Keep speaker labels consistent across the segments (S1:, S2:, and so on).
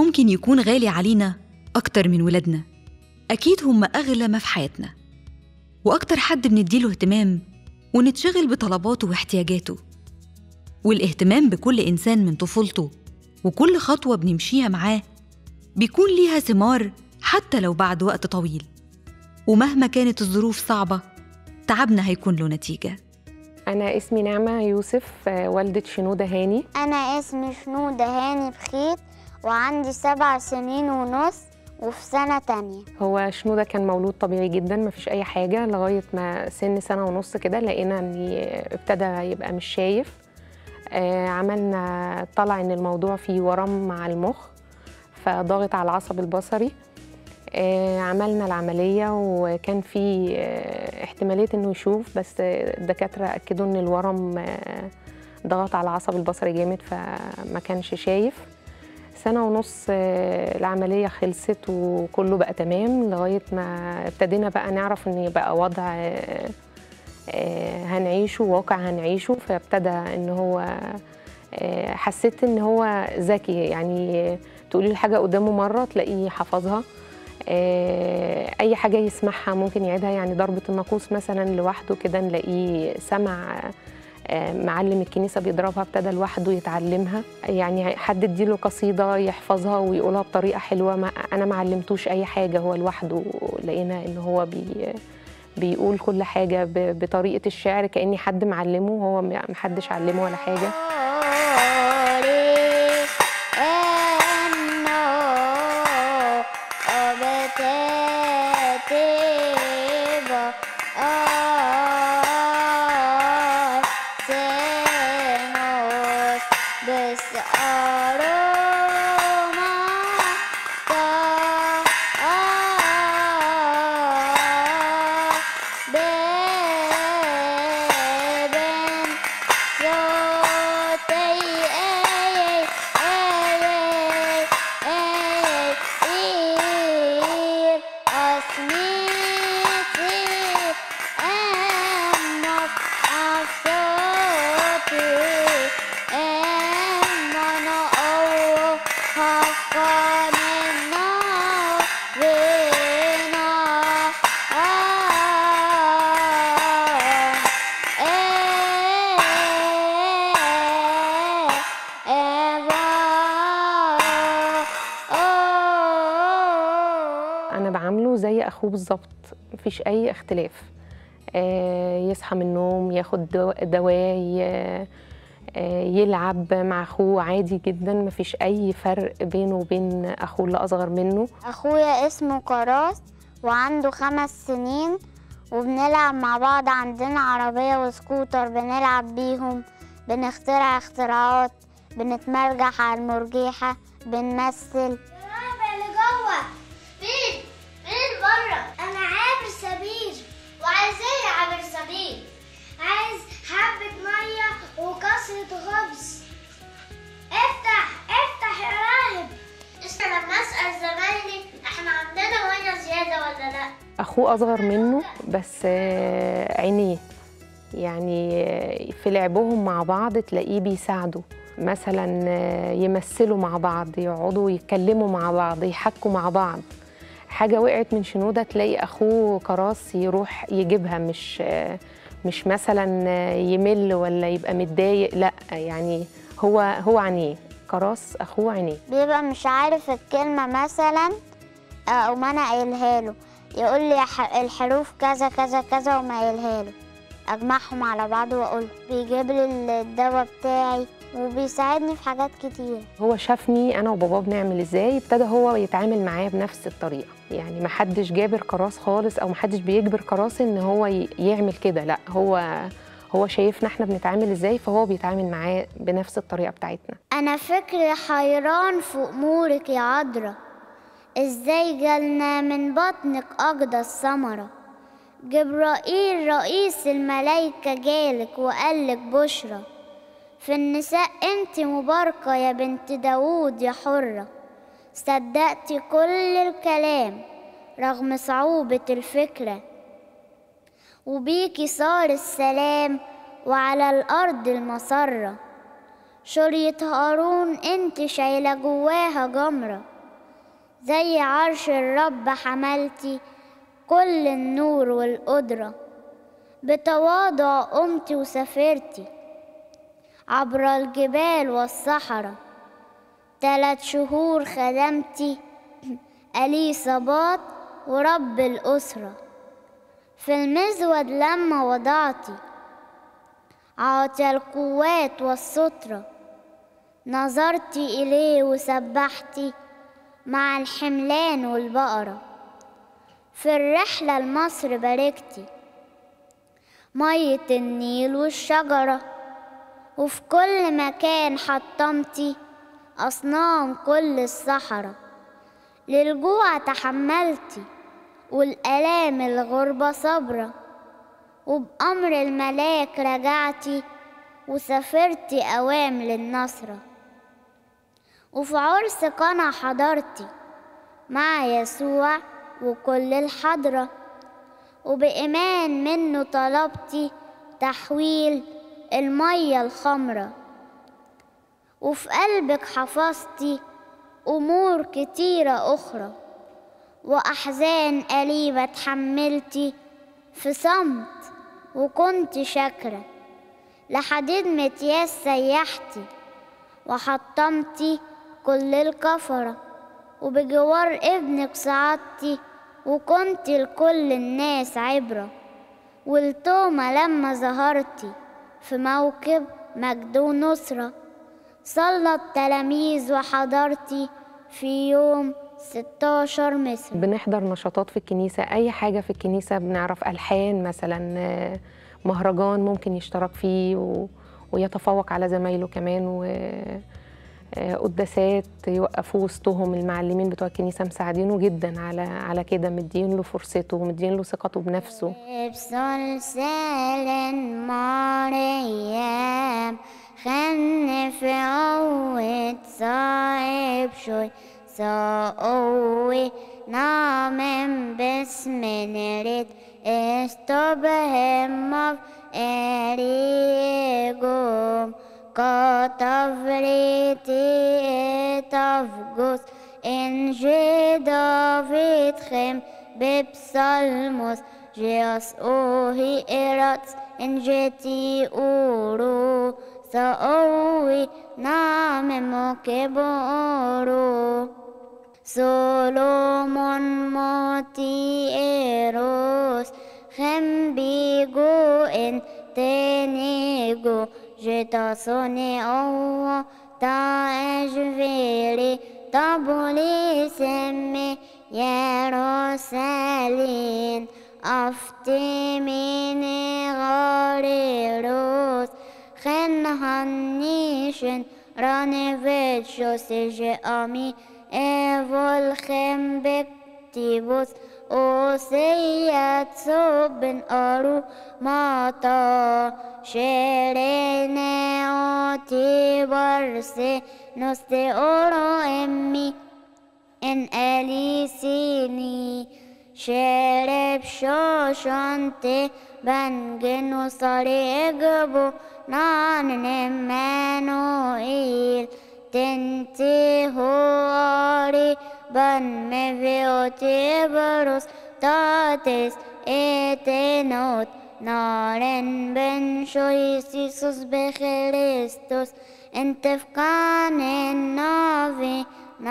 S1: ممكن يكون غالي علينا أكتر من ولادنا أكيد هم أغلى ما في حياتنا وأكتر حد بنديله اهتمام ونتشغل بطلباته واحتياجاته والاهتمام بكل إنسان من طفولته وكل خطوة بنمشيها معاه بيكون ليها ثمار حتى لو بعد وقت طويل ومهما كانت الظروف صعبة تعبنا هيكون له نتيجة
S2: أنا اسمي نعمة يوسف آه، والدة شنودة هاني
S3: أنا اسمي شنودة هاني بخيت وعندي سبع سنين ونص وفي سنة تانية
S2: هو شنودة كان مولود طبيعي جدا مفيش أي حاجة لغاية ما سن سنة ونص كده لقينا إن ابتدى يبقى مش شايف آه، عملنا طلع إن الموضوع فيه ورم مع المخ فضاغط على العصب البصري آه، عملنا العملية وكان في آه، احتمالية إنه يشوف بس الدكاترة أكدوا إن الورم آه، ضغط على العصب البصري جامد فما كانش شايف سنة ونص آه، العملية خلصت وكله بقى تمام لغاية ما ابتدينا بقى نعرف إن بقى وضع آه، آه، هنعيشه واقع هنعيشه فابتدى إن هو آه، حسيت إن هو ذكي يعني تقولي له حاجة قدامه مرة تلاقيه حفظها آه، أي حاجة يسمعها ممكن يعيدها يعني ضربة الناقوس مثلا لوحده كده نلاقيه سمع آه، معلم الكنيسة بيضربها ابتدى لوحده يتعلمها يعني حد اديله قصيدة يحفظها ويقولها بطريقة حلوة ما أنا ما علمتوش أي حاجة هو لوحده لقينا إن هو بي بيقول كل حاجة ب- بطريقة الشعر كأني حد معلمه وهو ما- محدش علمه ولا حاجة
S3: بس أروما بابن صوتي أي أي أي إير أسميتي أمك أصوتي أمنا أو حقا منا بنا
S2: أنا بعامله زي أخوه بالظبط مفيش أي اختلاف آه، يصحى من النوم ياخد دو- دواء ي- آه، يلعب مع أخوه عادي جدا مفيش أي فرق بينه وبين أخوه اللي أصغر منه
S3: أخويا اسمه كراس وعنده خمس سنين وبنلعب مع بعض عندنا عربية وسكوتر بنلعب بيهم بنخترع اختراعات بنتمرجح على المرجيحة بنمثل
S4: اللي جوه فين فين بره انا عابر سبيل وعايزاه عابر سبيل عايز حبة مية وكسرة خبز افتح افتح يا راهب اسمع لما اسأل زمايلي احنا عندنا مية زيادة ولا لا
S2: أخوه أصغر منه بس آه، عينيه يعني آه، في لعبهم مع بعض تلاقيه بيساعده مثلا آه، يمثلوا مع بعض يقعدوا يتكلموا مع بعض يحكوا مع بعض حاجة وقعت من شنودة تلاقي أخوه كراس يروح يجيبها مش آه، مش مثلا آه، يمل ولا يبقى متضايق لا يعني هو هو عينيه كراس أخوه عينيه
S3: بيبقى مش عارف الكلمة مثلا أو ما أنا قايلها له يقول لي ح- الحروف كذا كذا كذا وما قايلها له أجمعهم على بعض وأقول بيجيب لي الدواء بتاعي وبيساعدني في حاجات كتير
S2: هو شافني انا وباباه بنعمل ازاي ابتدى هو يتعامل معايا بنفس الطريقه يعني ما حدش جابر كراس خالص او ما حدش بيجبر كراس ان هو ي- يعمل كده لا هو هو شايفنا احنا بنتعامل ازاي فهو بيتعامل معاه بنفس الطريقه بتاعتنا
S3: أنا فكري حيران في أمورك يا عذرا إزاي جالنا من بطنك أقدس ثمرة جبرائيل رئيس الملايكة جالك وقالك بشرى في النساء انت مباركة يا بنت داوود يا حرة صدقتي كل الكلام رغم صعوبة الفكرة وبيكي صار السلام وعلى الأرض المسرة شرية هارون انت شايلة جواها جمرة زي عرش الرب حملتي كل النور والقدرة بتواضع قمتي وسافرتي عبر الجبال والصحراء تلات شهور خدمتي أليصابات ورب الأسرة في المزود لما وضعتي عاطي القوات والسترة نظرتي إليه وسبحتي مع الحملان والبقرة في الرحلة لمصر باركتي مية النيل والشجرة وفي كل مكان حطمتي أصنام كل الصحراء للجوع تحملتي والآلام الغربة صبرة وبأمر الملاك رجعتي وسافرتي أوام للنصرة وفي عرس قنا حضرتي مع يسوع وكل الحضرة وبإيمان منه طلبتي تحويل المية الخمرة وفي قلبك حفظتي أمور كتيرة أخرى وأحزان أليمة تحملتي في صمت وكنت شاكرة لحديد متياس سيحتي وحطمتي كل الكفرة وبجوار ابنك صعدتي وكنت لكل الناس عبرة والتومة لما ظهرتي في موكب مجد ونصرة صلى التلاميذ وحضرتي في يوم 16 مصر
S2: بنحضر نشاطات في الكنيسة أي حاجة في الكنيسة بنعرف ألحان مثلا آه، مهرجان ممكن يشترك فيه و... ويتفوق على زمايله كمان و آه، قداسات يوقفوه وسطهم المعلمين بتوع الكنيسة مساعدينه جدا على على كده مدين له فرصته ومدين له ثقته بنفسه
S3: بسلسال مريم خن في عود صعب شوي سقوي نعم باسم نريد استبهم اريجوم كتفريتي تفجس إن جي دافيد خم ببسلموس جياس أوهي إيراتس إن جيتي أورو سأوي نعم مكبورو سولومون موتي إيروس خم بيجو إن تنيجو جيتا سوني أوه تا أجفيري طبولي سمي يروسالين أفتي مني غاريروس خن هنيشن راني فيتشو سيجي أمي إيفول خم بكتيبوس أوسيات صوب أرو ماتا شيريني أوتي برسي نستي أورو إمي إن أليسيني شرب شوشنتي بنجن وصاري إجبو نان إمانوئيل تنتي هواري بن مفيوتي بروس تاتيس إتنوت نارن بن شويسيسوس بخريستوس انت في كان النافي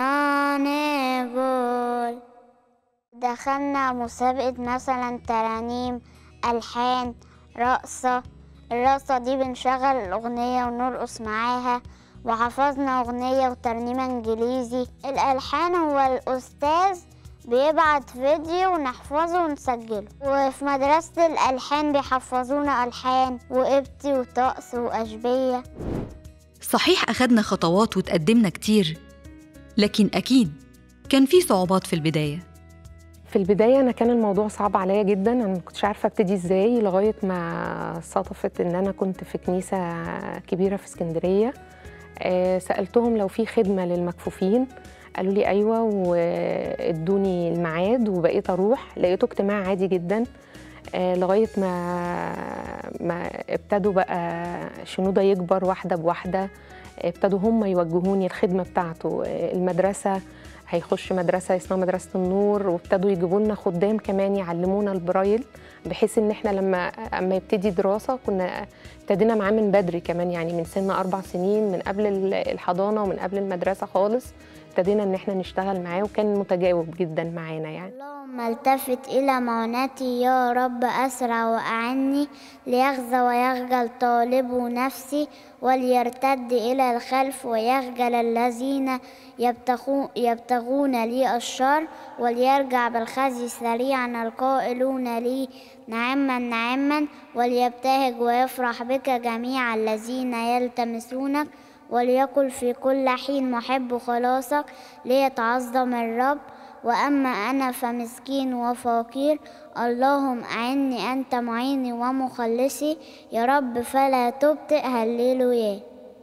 S3: نانيفول دخلنا مسابقة مثلا ترانيم ألحان رقصة الرقصة دي بنشغل الأغنية ونرقص معاها وحفظنا أغنية وترنيمة إنجليزي الألحان هو الأستاذ بيبعت فيديو ونحفظه ونسجله وفي مدرسة الألحان بيحفظونا ألحان وقبطي وطقس وأشبية
S1: صحيح أخدنا خطوات وتقدمنا كتير لكن أكيد كان في صعوبات في البداية
S2: في البداية أنا كان الموضوع صعب عليا جدا أنا ما كنتش عارفة أبتدي إزاي لغاية ما صادفت إن أنا كنت في كنيسة كبيرة في اسكندرية آه، سألتهم لو في خدمة للمكفوفين قالوا لي أيوة وادوني الميعاد وبقيت أروح لقيته اجتماع عادي جدا آه، لغاية ما ما ابتدوا بقى شنودة يكبر واحدة بواحدة ابتدوا هم يوجهوني الخدمة بتاعته آه، المدرسة هيخش مدرسه اسمها مدرسه النور وابتدوا يجيبوا لنا خدام كمان يعلمونا البرايل بحيث ان احنا لما اما يبتدي دراسه كنا ابتدينا معاه من بدري كمان يعني من سن اربع سنين من قبل ال- الحضانه ومن قبل المدرسه خالص ابتدينا ان احنا نشتغل معاه وكان متجاوب جدا معانا يعني
S3: اللهم التفت إلى معونتي يا رب أسرع وأعني ليغزى ويخجل طالب نفسي وليرتد إلى الخلف ويخجل الذين يبتغون, يبتغون لي الشر وليرجع بالخزي سريعا القائلون لي نعما نعما وليبتهج ويفرح بك جميع الذين يلتمسونك وليقل في كل حين محب خلاصك ليتعظم الرب وأما أنا فمسكين وفقير اللهم أعني أنت معيني ومخلصي يا رب فلا تبطئ هللويا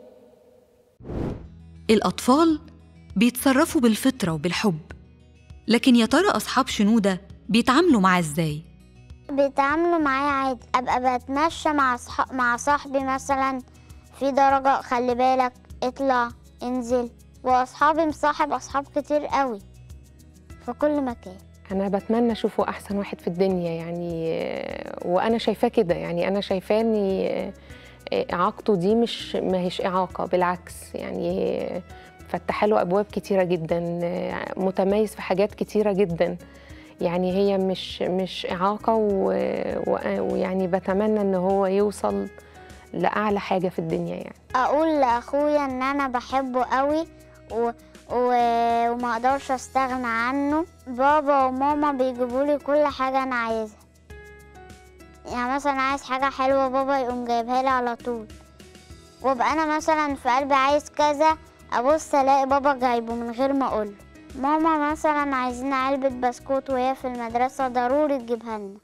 S1: الأطفال بيتصرفوا بالفطرة وبالحب لكن يا ترى أصحاب شنودة بيتعاملوا معاه إزاي؟
S3: بيتعاملوا معايا عادي أبقى بتمشى مع صح... مع صاحبي مثلا في درجة خلي بالك اطلع انزل وأصحابي مصاحب أصحاب كتير قوي في كل مكان
S2: انا بتمنى اشوفه احسن واحد في الدنيا يعني آه، وانا شايفاه كده يعني انا شايفاه ان آه، آه، اعاقته دي مش ما هيش اعاقه بالعكس يعني آه، فتح له ابواب كتيره جدا آه، متميز في حاجات كتيره جدا يعني هي مش مش اعاقه و- و- ويعني بتمنى ان هو يوصل لاعلى حاجه في الدنيا يعني
S3: اقول لاخويا ان انا بحبه قوي و... و... وما اقدرش استغنى عنه بابا وماما بيجيبوا لي كل حاجه انا عايزها يعني مثلا عايز حاجه حلوه بابا يقوم جايبها لي على طول وابقى انا مثلا في قلبي عايز كذا ابص الاقي بابا جايبه من غير ما اقول ماما مثلا عايزين علبه بسكوت وهي في المدرسه ضروري تجيبها لنا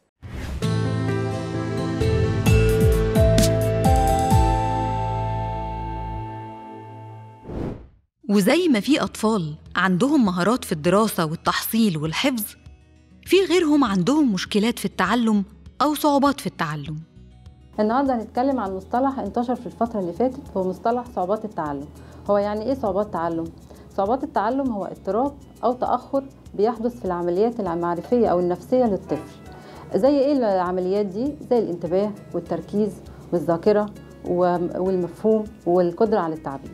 S1: وزي ما في أطفال عندهم مهارات في الدراسة والتحصيل والحفظ في غيرهم عندهم مشكلات في التعلم أو صعوبات في التعلم
S5: النهارده هنتكلم عن مصطلح انتشر في الفترة اللي فاتت هو مصطلح صعوبات التعلم هو يعني ايه صعوبات تعلم؟ صعوبات التعلم هو اضطراب أو تأخر بيحدث في العمليات المعرفية أو النفسية للطفل زي ايه العمليات دي؟ زي الانتباه والتركيز والذاكرة و- والمفهوم والقدرة على التعبير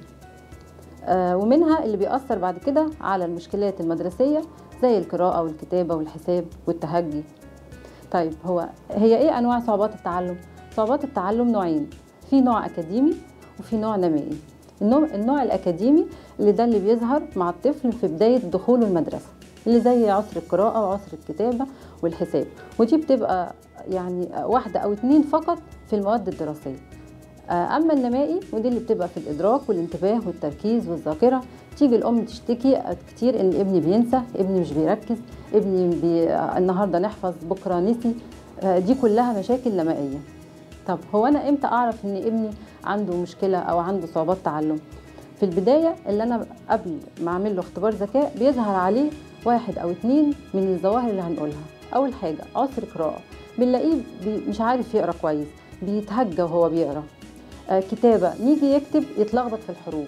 S5: آه، ومنها اللي بيأثر بعد كده على المشكلات المدرسية زي القراءة والكتابة والحساب والتهجي طيب هو هي ايه انواع صعوبات التعلم صعوبات التعلم نوعين في نوع اكاديمي وفي نوع نمائي النوع, النوع الاكاديمي اللي ده اللي بيظهر مع الطفل في بدايه دخوله المدرسه اللي زي عصر القراءه وعصر الكتابه والحساب ودي بتبقى يعني واحده او اتنين فقط في المواد الدراسيه آه، اما النمائي ودي اللي بتبقى في الادراك والانتباه والتركيز والذاكره تيجي الام تشتكي كتير ان ابني بينسى ابني مش بيركز ابني بي... آه، النهارده نحفظ بكره نسي آه، دي كلها مشاكل نمائيه طب هو انا امتى اعرف ان ابني عنده مشكله او عنده صعوبات تعلم في البدايه اللي انا قبل ما اعمل له اختبار ذكاء بيظهر عليه واحد او اتنين من الظواهر اللي هنقولها اول حاجه عسر قراءه بنلاقيه بي- مش عارف يقرا كويس بيتهجى وهو بيقرا آه، كتابه نيجي يكتب يتلخبط في الحروف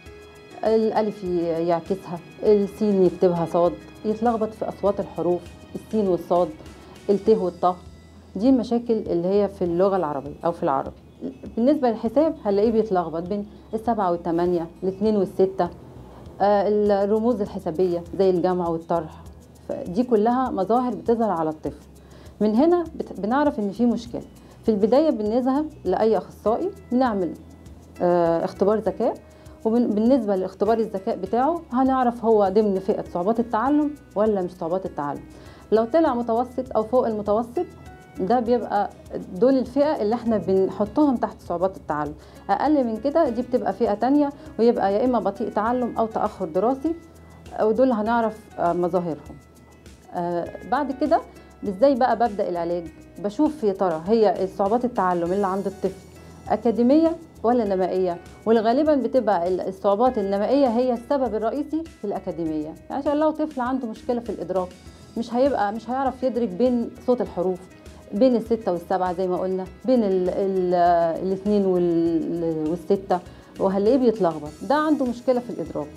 S5: الالف ي- يعكسها السين يكتبها صاد يتلخبط في اصوات الحروف السين والصاد الت والطه دي المشاكل اللي هي في اللغه العربيه او في العربي بالنسبه للحساب هنلاقيه بيتلخبط بين السبعه والثمانيه الاثنين والسته آه، الرموز الحسابيه زي الجمع والطرح دي كلها مظاهر بتظهر على الطفل من هنا بت- بنعرف ان في مشكله في البدايه بنذهب لاي اخصائي بنعمل آه، اختبار ذكاء وبالنسبة لاختبار الذكاء بتاعه هنعرف هو ضمن فئة صعوبات التعلم ولا مش صعوبات التعلم لو طلع متوسط أو فوق المتوسط ده بيبقى دول الفئة اللي احنا بنحطهم تحت صعوبات التعلم أقل من كده دي بتبقى فئة تانية ويبقى يا إما بطيء تعلم أو تأخر دراسي ودول هنعرف آه، مظاهرهم آه، بعد كده ازاي بقى ببدا العلاج بشوف يا ترى هي صعوبات التعلم اللي عند الطفل اكاديميه ولا نمائيه والغالبا بتبقى ال- الصعوبات النمائيه هي السبب الرئيسي في الاكاديميه يعني عشان لو طفل عنده مشكله في الادراك مش هيبقى مش هيعرف يدرك بين صوت الحروف بين الستة والسبعة زي ما قلنا بين ال ال الاثنين وال- والستة وهنلاقيه بيتلخبط ده عنده مشكلة في الإدراك في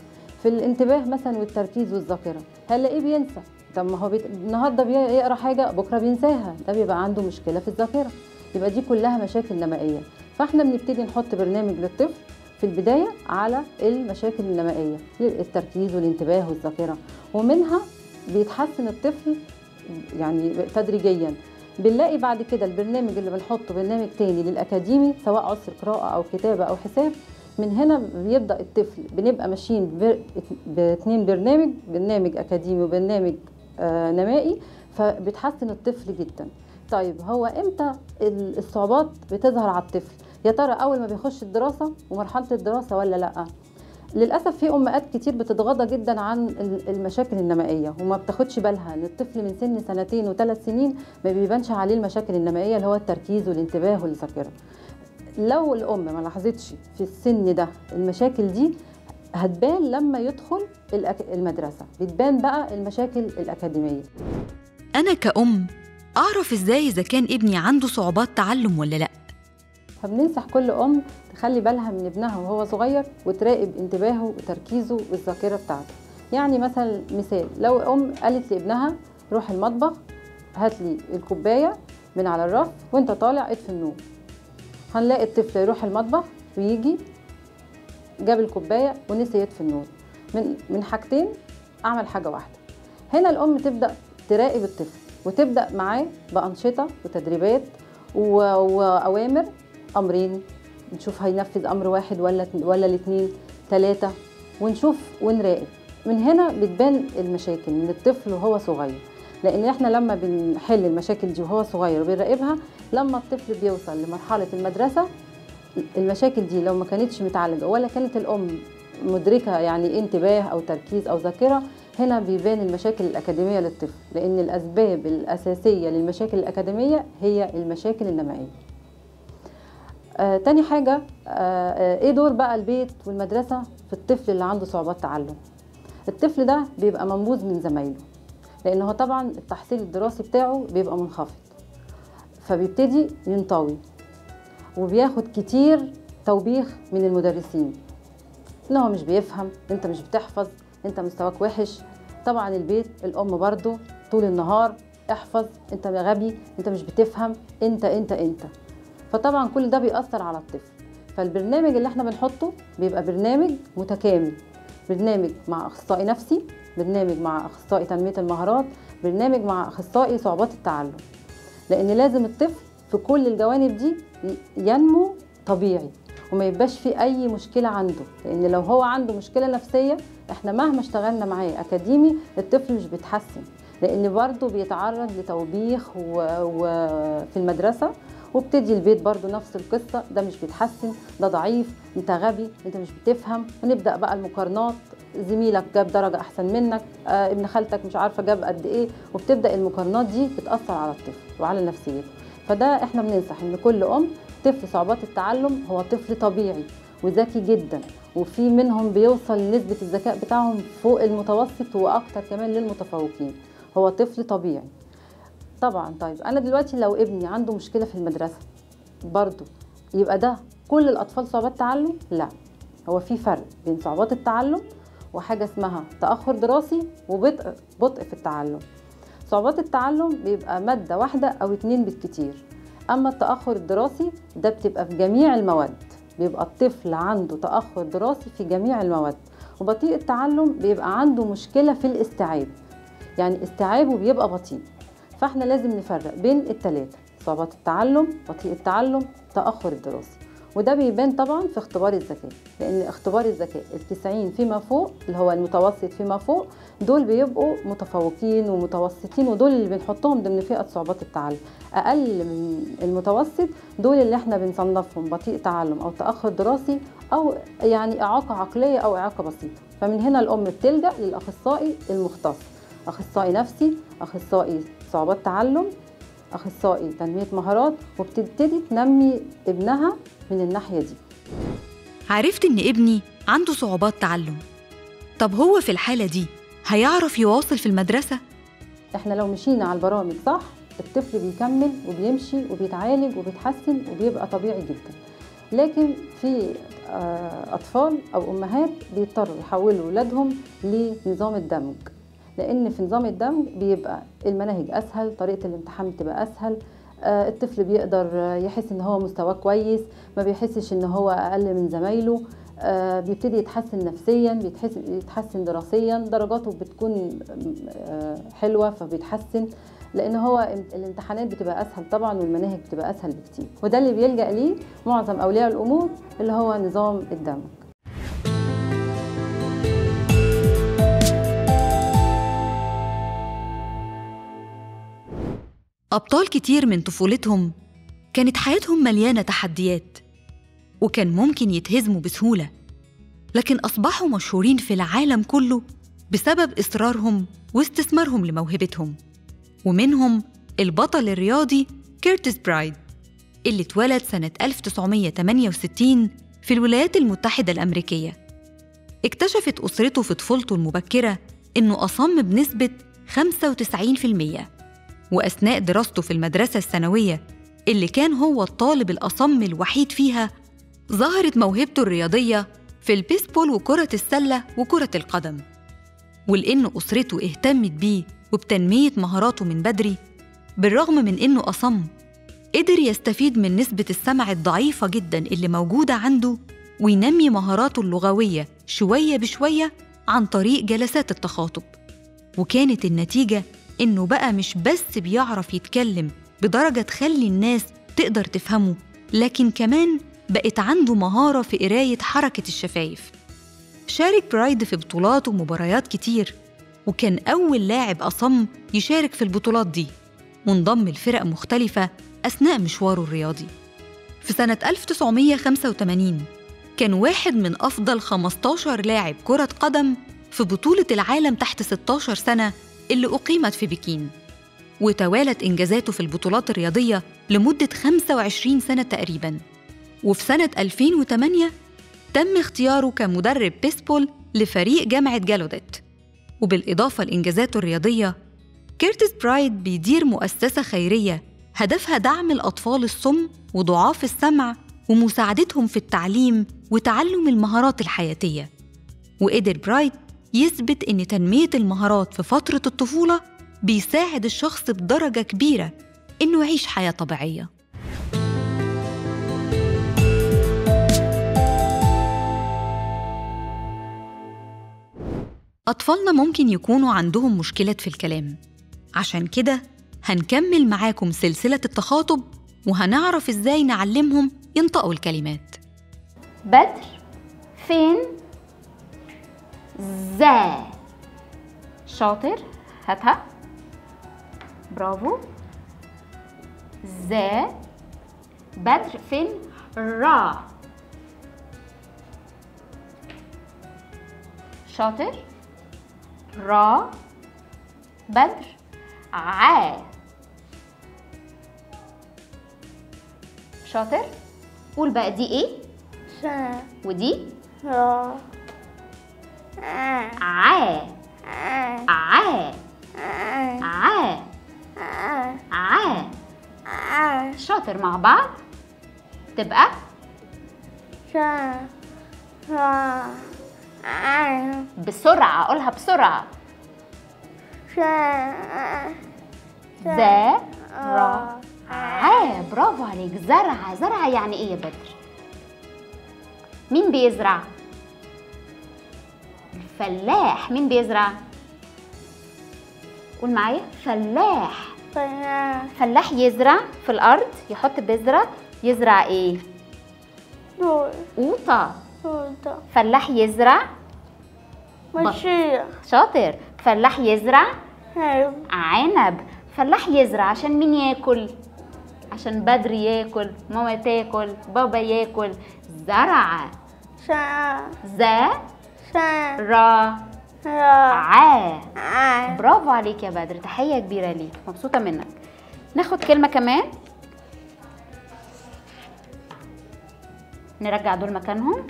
S5: في الانتباه مثلا والتركيز والذاكره هنلاقيه بينسى طب ما هو بيت... النهارده بيقرا حاجه بكره بينساها ده بيبقى عنده مشكله في الذاكره يبقى دي كلها مشاكل نمائيه فاحنا بنبتدي نحط برنامج للطفل في البدايه على المشاكل النمائيه التركيز والانتباه والذاكره ومنها بيتحسن الطفل يعني تدريجيا بنلاقي بعد كده البرنامج اللي بنحطه برنامج تاني للاكاديمي سواء عصر قراءه او كتابه او حساب من هنا بيبدا الطفل بنبقى ماشيين بر- باتنين برنامج برنامج اكاديمي وبرنامج آه نمائي فبتحسن الطفل جدا طيب هو امتى ال- الصعوبات بتظهر على الطفل يا ترى اول ما بيخش الدراسه ومرحله الدراسه ولا لا للاسف في امهات كتير بتتغاضى جدا عن ال- المشاكل النمائيه وما بتاخدش بالها ان الطفل من سن سنتين وثلاث سنين ما بيبانش عليه المشاكل النمائيه اللي هو التركيز والانتباه والذاكره لو الام ما لاحظتش في السن ده المشاكل دي هتبان لما يدخل الأك- المدرسه بتبان بقى المشاكل الاكاديميه
S1: أنا كأم أعرف إزاي إذا كان ابني عنده صعوبات تعلم ولا لأ
S5: فبننصح كل ام تخلي بالها من ابنها وهو صغير وتراقب انتباهه وتركيزه والذاكره بتاعته يعني مثلا مثال لو ام قالت لابنها روح المطبخ هات لي الكوبايه من على الرف وانت طالع اطفي النور هنلاقي الطفل يروح المطبخ ويجي جاب الكوبايه ونسي يطفي النور من من حاجتين اعمل حاجه واحده هنا الام تبدا تراقب الطفل وتبدا معاه بانشطه وتدريبات و- واوامر امرين نشوف هينفذ امر واحد ولا ولا الاثنين ثلاثه ونشوف ونراقب من هنا بتبان المشاكل من الطفل وهو صغير لان احنا لما بنحل المشاكل دي وهو صغير وبنراقبها لما الطفل بيوصل لمرحله المدرسه المشاكل دي لو ما كانتش متعالجه ولا كانت الام مدركه يعني إيه انتباه او تركيز او ذاكره هنا بيبان المشاكل الاكاديميه للطفل لان الاسباب الاساسيه للمشاكل الاكاديميه هي المشاكل النمائيه آه تاني حاجة آه آه ايه دور بقى البيت والمدرسة في الطفل اللي عنده صعوبات تعلم الطفل ده بيبقى منبوذ من زمايله لان هو طبعا التحصيل الدراسي بتاعه بيبقى منخفض فبيبتدي ينطوي وبياخد كتير توبيخ من المدرسين ان هو مش بيفهم انت مش بتحفظ انت مستواك وحش طبعا البيت الام برضو طول النهار احفظ انت غبي انت مش بتفهم انت انت انت فطبعا كل ده بيأثر على الطفل فالبرنامج اللي احنا بنحطه بيبقى برنامج متكامل برنامج مع اخصائي نفسي برنامج مع اخصائي تنميه المهارات برنامج مع اخصائي صعوبات التعلم لان لازم الطفل في كل الجوانب دي ينمو طبيعي وما يبقاش في اي مشكله عنده لان لو هو عنده مشكله نفسيه احنا مهما اشتغلنا معاه اكاديمي الطفل مش بيتحسن لان برضه بيتعرض لتوبيخ وفي المدرسه وابتدي البيت برضو نفس القصة ده مش بيتحسن ده ضعيف انت غبي انت مش بتفهم ونبدأ بقى المقارنات زميلك جاب درجة أحسن منك آه ابن خالتك مش عارفة جاب قد إيه وبتبدأ المقارنات دي بتأثر على الطفل وعلى نفسيته فده احنا بننصح ان كل أم طفل صعوبات التعلم هو طفل طبيعي وذكي جدا وفي منهم بيوصل نسبة الذكاء بتاعهم فوق المتوسط وأكتر كمان للمتفوقين هو طفل طبيعي طبعا طيب انا دلوقتي لو ابني عنده مشكله في المدرسه برضو يبقى ده كل الاطفال صعوبات تعلم لا هو في فرق بين صعوبات التعلم وحاجه اسمها تاخر دراسي وبطء بطء في التعلم صعوبات التعلم بيبقى ماده واحده او اتنين بالكتير اما التاخر الدراسي ده بتبقى في جميع المواد بيبقى الطفل عنده تاخر دراسي في جميع المواد وبطيء التعلم بيبقى عنده مشكله في الاستيعاب يعني استيعابه بيبقى بطيء فاحنا لازم نفرق بين الثلاثه صعوبات التعلم بطيء التعلم تاخر الدراسي وده بيبان طبعا في اختبار الذكاء لان اختبار الذكاء التسعين فيما فوق اللي هو المتوسط فيما فوق دول بيبقوا متفوقين ومتوسطين ودول اللي بنحطهم ضمن فئه صعوبات التعلم اقل من المتوسط دول اللي احنا بنصنفهم بطيء تعلم او تاخر دراسي او يعني اعاقه عقليه او اعاقه بسيطه فمن هنا الام بتلجا للاخصائي المختص اخصائي نفسي اخصائي صعوبات تعلم اخصائي تنميه مهارات وبتبتدي تنمي ابنها من الناحيه دي
S1: عرفت إن ابني عنده صعوبات تعلم طب هو في الحالة دي هيعرف يواصل في المدرسة؟
S5: احنا لو مشينا على البرامج صح الطفل بيكمل وبيمشي وبيتعالج وبيتحسن وبيبقى طبيعي جدا لكن في آه، أطفال أو أمهات بيضطروا يحولوا ولادهم لنظام الدمج لأن في نظام الدمج بيبقى المناهج أسهل طريقة الامتحان بتبقى أسهل آه، الطفل بيقدر آه، يحس ان هو مستواه كويس ما بيحسش ان هو اقل من زمايله آه، بيبتدي يتحسن نفسيا بيتحس- بيتحسن دراسيا درجاته بتكون آه، حلوه فبيتحسن لان هو الامتحانات بتبقى اسهل طبعا والمناهج بتبقى اسهل بكتير وده اللي بيلجا ليه معظم اولياء الامور اللي هو نظام الدمج
S1: أبطال كتير من طفولتهم كانت حياتهم مليانة تحديات وكان ممكن يتهزموا بسهولة لكن أصبحوا مشهورين في العالم كله بسبب إصرارهم واستثمارهم لموهبتهم ومنهم البطل الرياضي كيرتس برايد اللي اتولد سنة 1968 في الولايات المتحدة الأمريكية اكتشفت أسرته في طفولته المبكرة إنه أصم بنسبة 95% وأثناء دراسته في المدرسة الثانوية اللي كان هو الطالب الأصم الوحيد فيها ظهرت موهبته الرياضية في البيسبول وكرة السلة وكرة القدم ولأن أسرته اهتمت بيه وبتنمية مهاراته من بدري بالرغم من إنه أصم قدر يستفيد من نسبة السمع الضعيفة جدا اللي موجودة عنده وينمي مهاراته اللغوية شوية بشوية عن طريق جلسات التخاطب وكانت النتيجة إنه بقى مش بس بيعرف يتكلم بدرجة تخلي الناس تقدر تفهمه لكن كمان بقت عنده مهارة في قراية حركة الشفايف شارك برايد في بطولات ومباريات كتير وكان أول لاعب أصم يشارك في البطولات دي وانضم لفرق مختلفة أثناء مشواره الرياضي في سنة 1985 كان واحد من أفضل 15 لاعب كرة قدم في بطولة العالم تحت 16 سنة اللي أقيمت في بكين وتوالت إنجازاته في البطولات الرياضية لمدة 25 سنة تقريباً وفي سنة 2008 تم اختياره كمدرب بيسبول لفريق جامعة جالوديت وبالإضافة لإنجازاته الرياضية كيرتس برايد بيدير مؤسسة خيرية هدفها دعم الأطفال الصم وضعاف السمع ومساعدتهم في التعليم وتعلم المهارات الحياتية وقدر برايد يثبت إن تنمية المهارات في فترة الطفولة بيساعد الشخص بدرجة كبيرة إنه يعيش حياة طبيعية أطفالنا ممكن يكونوا عندهم مشكلات في الكلام عشان كده هنكمل معاكم سلسلة التخاطب وهنعرف إزاي نعلمهم ينطقوا الكلمات
S6: بدر فين ذا شاطر هاتها برافو ذا بدر فين را شاطر را بدر ع شاطر قول بقى دي ايه
S4: شا
S6: ودي
S4: را آ
S6: ع
S4: آ
S6: ع
S4: آ
S6: ع
S4: آ
S6: ع
S4: آ
S6: شاطر مع بعض تبقى
S4: شا را آ
S6: بسرعة قولها بسرعة
S4: شا
S6: ذا را ع برافو عليك زرع زرع يعني ايه يا بدر مين بيزرع الفلاح مين بيزرع قول معايا فلاح
S4: فلا
S6: فلاح يزرع في الارض يحط بذره يزرع ايه
S4: دول
S6: قوطه
S4: سلطة
S6: فلاح يزرع
S4: مشيخ
S6: شاطر فلاح يزرع
S4: حلو
S6: عنب فلاح يزرع عشان مين ياكل عشان بدر ياكل ماما تاكل بابا ياكل زرع
S4: شا
S6: ذا
S4: شا
S6: را
S4: را
S6: ع
S4: آ
S6: برافو عليك يا بدر تحية كبيرة ليك مبسوطة منك ناخد كلمة كمان نرجع دول مكانهم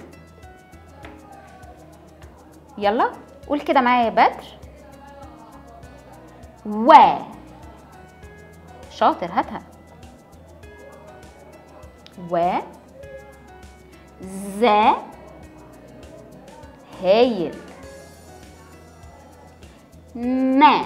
S6: يلا قول كده معايا يا بدر و شاطر هاتها و ز هايل نا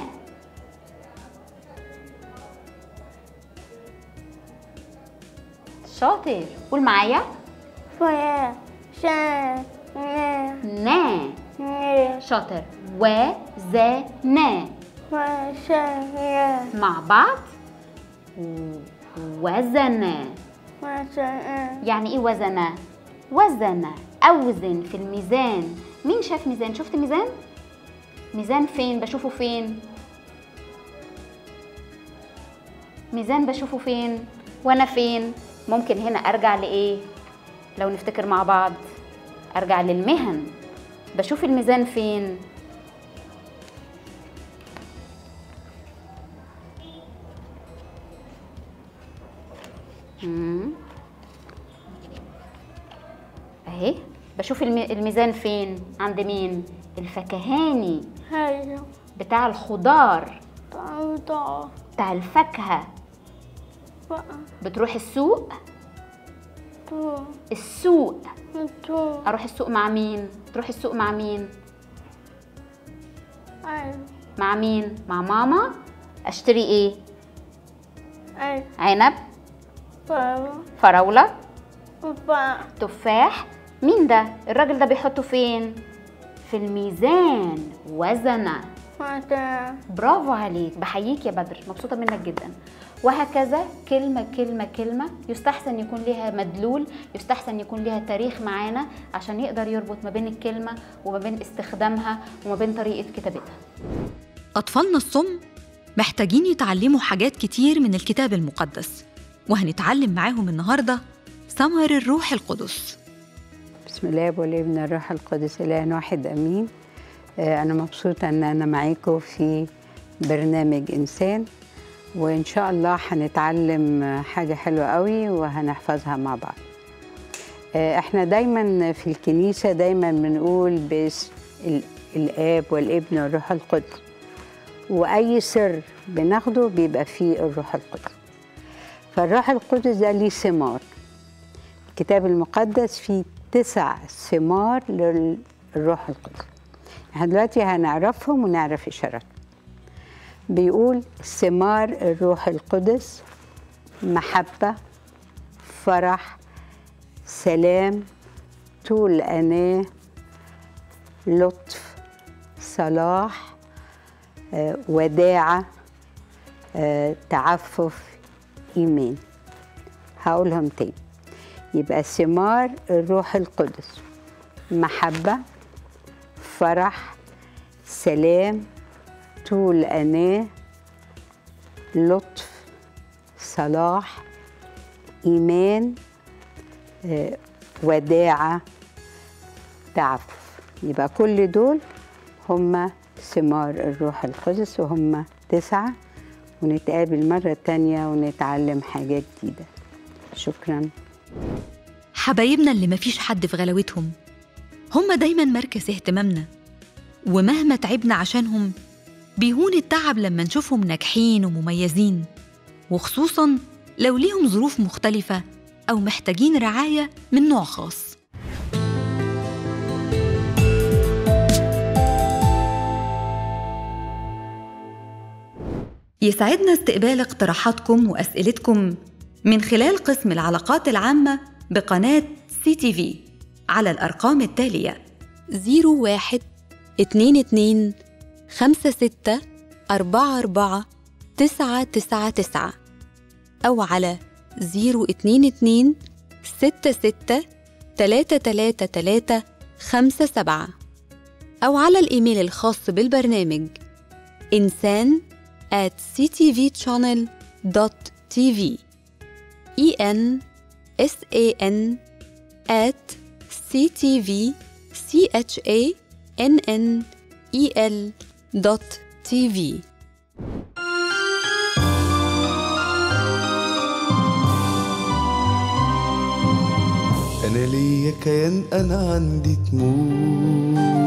S6: شاطر قول معايا
S4: فيا شا نا
S6: نا
S4: نا
S6: شاطر وزنا
S4: وشا يا
S6: مع بعض وزنا
S4: وشا
S6: يعني ايه وزنا وزنا اوزن في الميزان مين شاف ميزان شفت ميزان ميزان فين بشوفه فين ميزان بشوفه فين وانا فين ممكن هنا ارجع لايه لو نفتكر مع بعض ارجع للمهن بشوف الميزان فين مم. اهي بشوف الم- الميزان فين عند مين الفكهاني
S4: هاي
S6: بتاع الخضار
S4: طاوطا
S6: بتاع الفاكهة
S4: بقى
S6: بتروح السوق
S4: تو
S6: السوق
S4: تو
S6: اروح السوق مع مين تروح السوق مع مين
S4: اي
S6: مع مين مع ماما اشتري ايه
S4: اي
S6: عنب
S4: بابا
S6: فراولة
S4: بابا
S6: تفاح مين ده الراجل ده بيحطه فين في الميزان وزنه
S4: ماتا
S6: برافو عليك بحييك يا بدر مبسوطة منك جدا وهكذا كلمة كلمة كلمة يستحسن يكون لها مدلول يستحسن يكون لها تاريخ معانا عشان يقدر يربط ما بين الكلمة وما بين استخدامها وما بين طريقة كتابتها
S1: أطفالنا الصم محتاجين يتعلموا حاجات كتير من الكتاب المقدس وهنتعلم معاهم النهاردة ثمر الروح القدس
S7: بسم الله والابن الروح القدس إله واحد أمين آه، أنا مبسوطة إن أنا معاكم في برنامج إنسان وإن شاء الله هنتعلم آه، حاجة حلوة قوي وهنحفظها مع بعض آه، إحنا دايما في الكنيسة دايما بنقول باسم ال- الآب والابن والروح القدس وأي سر بناخده بيبقى فيه الروح القدس فالروح القدس ده ليه ثمار الكتاب المقدس فيه تسع ثمار للروح القدس احنا دلوقتي هنعرفهم ونعرف اشارات بيقول ثمار الروح القدس محبة فرح سلام طول أناة لطف صلاح آه، وداعة آه، تعفف إيمان هقولهم تاني يبقى ثمار الروح القدس محبة فرح سلام طول أناة لطف صلاح إيمان آه، وداعة تعفف يبقى كل دول هم ثمار الروح القدس وهم تسعة ونتقابل مرة تانية ونتعلم حاجات جديدة شكراً
S1: حبايبنا اللي مفيش حد في غلاوتهم هم دايما مركز اهتمامنا ومهما تعبنا عشانهم بيهون التعب لما نشوفهم ناجحين ومميزين وخصوصا لو ليهم ظروف مختلفة أو محتاجين رعاية من نوع خاص يسعدنا استقبال اقتراحاتكم وأسئلتكم من خلال قسم العلاقات العامة بقناة سي تي في على الأرقام التالية 01 22 56 44 999 أو على 022 66 333 57 أو على الإيميل الخاص بالبرنامج إنسان at ctvchannel.tv e n s a n at ctv c h a n n e l dot tv
S8: أنا ليا كيان أنا عندي تموت